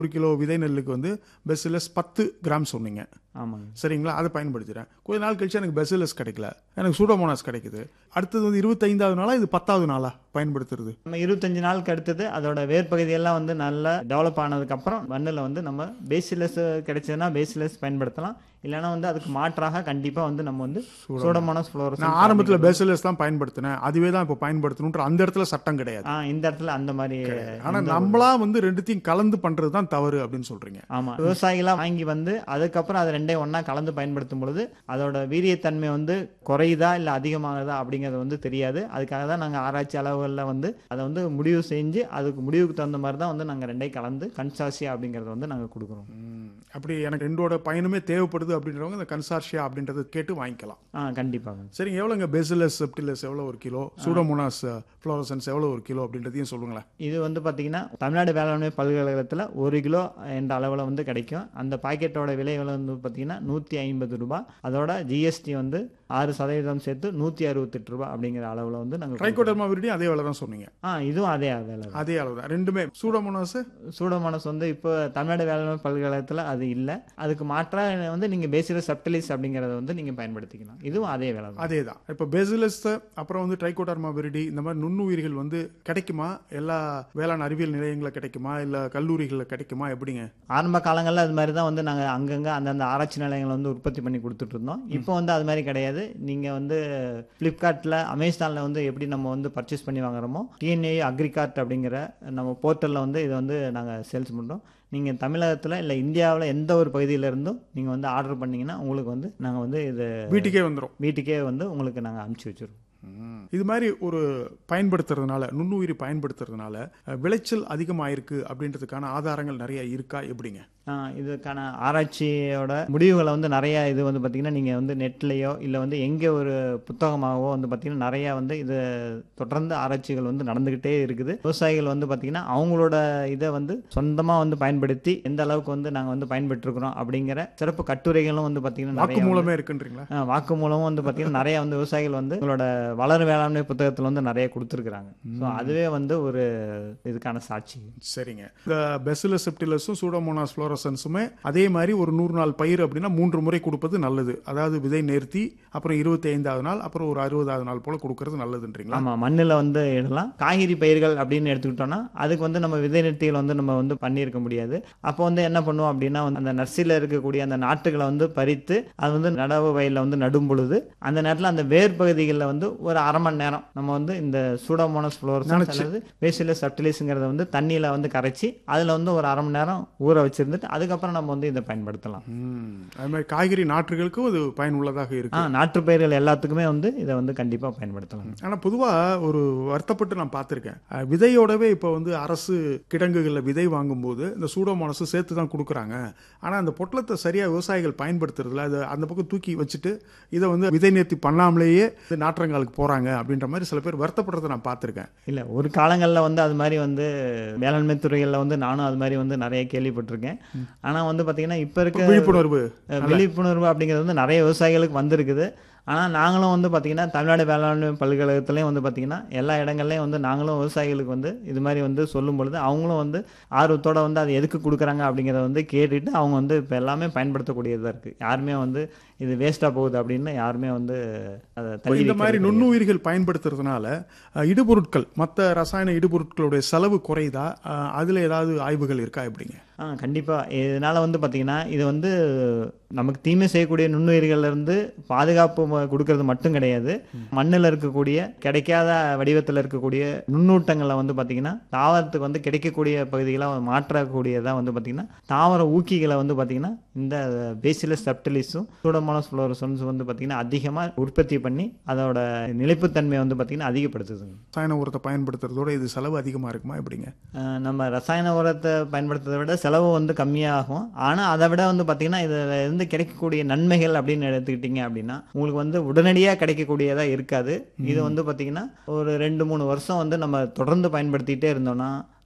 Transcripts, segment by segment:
ஒரு கிலோ விதை நெல்லுக்கு வந்து பெசிலஸ் பத்து கிராம் சொன்னீங்க ஆமாங்க சரிங்களா அதை பயன்படுத்துகிறேன் கொஞ்ச நாள் கழிச்சு எனக்கு பெசிலஸ் கிடைக்கல எனக்கு சூடோமோனாஸ் கிடைக்குது அடுத்தது வந்து இருபத்தைந்தாவது நாளா இது பத்தாவது நாளா பயன்படுத்துறது நம்ம இருபத்தஞ்சு நாளுக்கு அடுத்தது அதோட வேர்பகுதியெல்லாம் வந்து நல்லா டெவலப் ஆனதுக்கப்புறம் மண்ணில் வந்து நம்ம பேசிலஸ் கிடைச்சதுன்னா பேசிலஸ் பயன்படுத்தலாம் இல்லைன்னா வந்து அதுக்கு மாற்றாக கண்டிப்பாக வந்து நம்ம வந்து சூடமோனஸ் ஃப்ளோரஸ் நான் ஆரம்பத்தில் பெசிலஸ் தான் பயன்படுத்தினேன் அதுவே தான் இப்போ பயன்படுத்தணுன்ற அந்த இடத்துல சட்டம் கிடையாது ஆ இந்த இடத்துல அந்த மாதிரி ஆனா நம்மளா வந்து ரெண்டுத்தையும் கலந்து பண்றது தான் தவறு அப்படின்னு சொல்றீங்க ஆமா விவசாயிகளா வாங்கி வந்து அதுக்கப்புறம் அது ரெண்டையும் ஒண்ணா கலந்து பயன்படுத்தும் பொழுது அதோட வீரியத்தன்மை வந்து குறையுதா இல்ல அதிகமாகுதா அப்படிங்கறது வந்து தெரியாது அதுக்காக தான் நாங்க ஆராய்ச்சி அளவுகளில் வந்து அதை வந்து முடிவு செஞ்சு அதுக்கு முடிவுக்கு தகுந்த மாதிரி தான் வந்து நாங்க ரெண்டையும் கலந்து கன்சாசியா அப்படிங்கறத வந்து நாங்க கொடுக்குறோம் ம், அப்படி எனக்கு ரெண்டோட பயனுமே தேவைப்படுது அப்படின்றவங்க இந்த கன்சார்ஷியா அப்படின்றத கேட்டு வாங்கிக்கலாம் ஆ கண்டிப்பாங்க சரிங்க எவ்வளோங்க பெசிலஸ் செப்டிலஸ் எவ்வளோ ஒரு கிலோ சூடோமோனாஸ் ஃப்ளோரசன்ஸ் எவ்வளோ ஒரு கிலோ அப்படின்றதையும் சொல்லுங்களேன் இது வந்து பார்த்தீங்கன்னா தமிழ்நாடு வேளாண்மை பல்கலைக்கழகத்தில் ஒரு கிலோ என்ற அளவில் வந்து கிடைக்கும் அந்த பாக்கெட்டோட விலை வந்து பார்த்தீங்கன்னா நூற்றி ஐம்பது ரூபாய் அதோட ஜிஎஸ்டி வந்து ஆறு சதவீதம் சேர்த்து நூற்றி அறுபத்தெட்டு ரூபாய் அப்படிங்கிற அளவில் வந்து நாங்கள் ட்ரைகோடர்மா விரிடியும் அதே வேலை தான் சொன்னீங்க ஆ இதுவும் அதே விலை தான் அதே அளவு தான் ரெண்டுமே சூடோமோனாஸ் சூடோமோனஸ் வந்து இப்போ தமிழ்நாடு வேளாண்மை பல்கலைக்கழகத்தில் அது இல்லை அதுக்கு மாற்றாக வந்து நீங்கள் பேசில சப்டலிஸ் அப்படிங்கிறத வந்து நீங்கள் பயன்படுத்திக்கலாம் இதுவும் அதே வேலை தான் அதே தான் இப்போ பெசிலஸ் அப்புறம் வந்து ட்ரைகோடர்மா விரிடி இந்த மாதிரி நுண்ணுயிர்கள் வந்து கிடைக்குமா எல்லா வேளாண் அறிவியல் நிலையங்களில் கிடைக்குமா இல்லை கல்லூரிகளில் கிடைக்குமா எப்படிங்க ஆரம்ப காலங்களில் அது மாதிரி தான் வந்து நாங்கள் அங்கங்கே அந்தந்த ஆராய்ச்சி நிலையங்களை வந்து உற்பத்தி பண்ணி கொடுத்துட்டு இருந்தோம் இப்போ வந்து அது மாதிரி கிடையாது நீங்கள் வந்து ஃப்ளிப்கார்ட்டில் அமேசானில் வந்து எப்படி நம்ம வந்து பர்ச்சேஸ் பண்ணி வாங்குறோமோ டிஎன்ஏ அக்ரிகார்ட் அப்படிங்கிற நம்ம போர்ட்டலில் வந்து இதை வந்து நாங்கள் சேல்ஸ் பண்ணுறோம் நீங்கள் தமிழகத்தில் இல்லை இந்தியாவில் எந்த ஒரு பகுதியில இருந்தும் நீங்கள் வந்து ஆர்டர் பண்ணீங்கன்னா உங்களுக்கு வந்து நாங்கள் வந்து இது வீட்டுக்கே வந்துடும் வீட்டுக்கே வந்து உங்களுக்கு நாங்கள் அனுப்பிச்சி வச்சிருவோம் இது மாதிரி ஒரு பயன்படுத்துறதுனால நுண்ணுயிரி பயன்படுத்துறதுனால அஹ், விளைச்சல் அதிகமாயிருக்கு அப்படின்றதுக்கான ஆதாரங்கள் நிறைய இருக்கா எப்படிங்க ஆ, இதுக்கான ஆராய்ச்சியோட முடிவுகளை வந்து நிறைய இது வந்து பார்த்தீங்கன்னா நீங்கள் வந்து நெட்லேயோ இல்லை வந்து எங்கே ஒரு புத்தகமாகவோ வந்து பார்த்தீங்கன்னா நிறைய வந்து இது தொடர்ந்து ஆராய்ச்சிகள் வந்து நடந்துக்கிட்டே இருக்குது விவசாயிகள் வந்து பார்த்தீங்கன்னா அவங்களோட இதை வந்து சொந்தமாக வந்து பயன்படுத்தி எந்த அளவுக்கு வந்து நாங்கள் வந்து பயன்பெற்றிருக்கிறோம் அப்படிங்கிற சிறப்பு கட்டுரைகளும் வந்து பார்த்தீங்கன்னா வாக்கு நிறைய மூலமே இருக்குன்றீங்களா ஆ, வாக்கு மூலமும் வந்து பார்த்தீங்கன்னா நிறைய வந்து விவசாயிகள் வந்து உங்களோட வளர் வேளாண்மை புத்தகத்தில் வந்து நிறைய கொடுத்துருக்குறாங்க ஸோ அதுவே வந்து ஒரு இதுக்கான சாட்சி சரிங்க இந்த பெசிலஸ் செப்டிலஸும் சூடோமோனாஸ் ஃப்ளோரசன்ஸுமே அதே மாதிரி ஒரு நூறு நாள் பயிர் அப்படின்னா மூன்று முறை கொடுப்பது நல்லது அதாவது விதை நேர்த்தி அப்புறம் இருபத்தி ஐந்தாவது நாள் அப்புறம் ஒரு அறுபதாவது நாள் போல கொடுக்கறது நல்லதுன்றீங்களா ஆமா மண்ணில் வந்து இடலாம் காய்கறி பயிர்கள் அப்படின்னு எடுத்துக்கிட்டோம்னா அதுக்கு வந்து நம்ம விதை நிறுத்திகள் வந்து நம்ம வந்து பண்ணியிருக்க முடியாது அப்போ வந்து என்ன பண்ணுவோம் அப்படின்னா வந்து அந்த நர்சரியில் இருக்கக்கூடிய அந்த நாட்டுகளை வந்து பறித்து அது வந்து நடவு வயலில் வந்து நடும் பொழுது அந்த நேரத்தில் அந்த வேர் பகுதிகளில் வந்து ஒரு அரை மணி நேரம் நம்ம வந்து இந்த சூடோமோனஸ் ஃப்ளோரஸ் அல்லது பேசில சப்டிலிஸுங்கிறத வந்து தண்ணியில் வந்து கரைச்சி அதில் வந்து ஒரு அரை மணி நேரம் ஊற வச்சிருந்துட்டு அதுக்கப்புறம் நம்ம வந்து இதை பயன்படுத்தலாம் ம். அது மாதிரி காய்கறி நாற்றுகளுக்கும் இது பயனுள்ளதாக இருக்கு ஆ நாற்று பயிர்கள் எல்லாத்துக்குமே வந்து இதை வந்து கண்டிப்பாக பயன்படுத்தலாம் ஆனா பொதுவா ஒரு வருத்தப்பட்டு நான் பார்த்திருக்கேன் அஹ், விதையோடவே இப்போ வந்து அரசு கிடங்குகளில் விதை வாங்கும்போது இந்த சூடோமோனஸ் சேர்த்து தான் கொடுக்குறாங்க ஆனா அந்த பொட்டலத்தை சரியா விவசாயிகள் பயன்படுத்துறதுல அது அந்த பக்கம் தூக்கி வச்சுட்டு இதை வந்து விதை நேர்த்தி பண்ணாமலேயே இந்த நாற்றங்காலுக்கு போறாங்க அப்படின்ற மாதிரி சில பேர் வருத்தப்படுறதை நான் பார்த்திருக்கேன் இல்லை ஒரு காலங்களில் வந்து அது மாதிரி வந்து வேளாண்மை துறைகளில் வந்து நானும் அது மாதிரி வந்து நிறைய கேள்விப்பட்டிருக்கேன் ஆனால் வந்து பார்த்தீங்கன்னா இப்போ இருக்க விழிப்புணர்வு அஹ், விழிப்புணர்வு அப்படிங்கிறது வந்து நிறைய விவசாயிகளுக்கு வந்திருக்குது ஆனால் நாங்களும் வந்து பார்த்திங்கன்னா தமிழ்நாடு வேளாண்மை பல்கலைக்கழகத்துலேயும் வந்து பார்த்திங்கன்னா எல்லா இடங்கள்லையும் வந்து நாங்களும் விவசாயிகளுக்கு வந்து இது மாதிரி வந்து சொல்லும் பொழுது அவங்களும் வந்து ஆர்வத்தோட வந்து அது எதுக்கு கொடுக்குறாங்க அப்படிங்கிறத வந்து கேட்டுட்டு அவங்க வந்து இப்போ எல்லாமே பயன்படுத்தக்கூடியதாக இருக்குது யாருமே வந்து இது வேஸ்ட்டாக போகுது அப்படின்னு யாருமே வந்து அதை இப்போ தள்ளி இந்த மாதிரி வைக்கிறது நுண்ணுயிர்கள் பயன்படுத்துறதுனால அஹ், இடுபொருட்கள் மற்ற ரசாயன இடுபொருட்களுடைய செலவு குறையுதா அஹ், அதுல ஏதாவது ஆய்வுகள் இருக்கா எப்படிங்க ஆ கண்டிப்பாக இதனால் வந்து பார்த்திங்கன்னா இது வந்து நமக்கு தீமை செய்யக்கூடிய நுண்ணுயிர்கள்ல இருந்து பாதுகாப்பு ம- கொடுக்கறது மட்டும் கிடையாது மண்ணில் இருக்கக்கூடிய கிடைக்காத வடிவத்தில் இருக்கக்கூடிய நுண்ணூட்டங்களை வந்து பார்த்திங்கன்னா தாவரத்துக்கு வந்து கிடைக்கக்கூடிய பகுதிகளை மாற்றக்கூடியதாக வந்து பார்த்திங்கன்னா தாவர ஊக்கிகளை வந்து பார்த்திங்கன்னா இந்த பேசிலஸ் செப்டலிஸும் சூடோமோனஸ் ஃப்ளோரசன்ஸ் வந்து பார்த்திங்கன்னா அதிகமாக உற்பத்தி பண்ணி அதோட நிலைப்புத்தன்மையை வந்து பார்த்திங்கன்னா அதிகப்படுத்துதுங்க ரசாயன உரத்தை பயன்படுத்துறதோட இது செலவு அதிகமா இருக்குமா எப்படிங்க அஹ் நம்ம ரசாயன உரத்தை பயன்படுத்துறதை விட செலவு வந்து கம்மியாகும் ஆனால் அதை விட வந்து பார்த்தீங்கன்னா இதில் இருந்து கிடைக்கக்கூடிய நன்மைகள் அப்படின்னு எடுத்துக்கிட்டிங்க அப்படின்னா உங்களுக்கு வந்து உடனடியாக கிடைக்கக்கூடியதாக இருக்காது இது வந்து பார்த்தீங்கன்னா ஒரு ரெண்டு மூணு வருஷம் வந்து நம்ம தொடர்ந்து பயன்படுத்திகிட்டே இருந்தோம்னா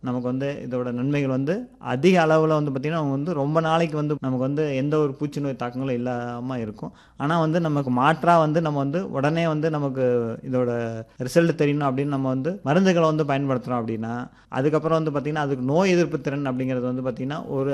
நமக்கு வந்து இதோட நன்மைகள் வந்து அதிக அளவில் வந்து பார்த்திங்கன்னா அவங்க வந்து ரொம்ப நாளைக்கு வந்து நமக்கு வந்து எந்த ஒரு பூச்சி நோய் தாக்கங்களும் இல்லாமல் இருக்கும் ஆனால் வந்து நமக்கு மாற்றாக வந்து நம்ம வந்து உடனே வந்து நமக்கு இதோட ரிசல்ட் தெரியணும் அப்படின்னு நம்ம வந்து மருந்துகளை வந்து பயன்படுத்துகிறோம் அப்படின்னா அதுக்கப்புறம் வந்து பார்த்திங்கன்னா அதுக்கு நோய் எதிர்ப்பு திறன் அப்படிங்கிறது வந்து பார்த்திங்கன்னா ஒரு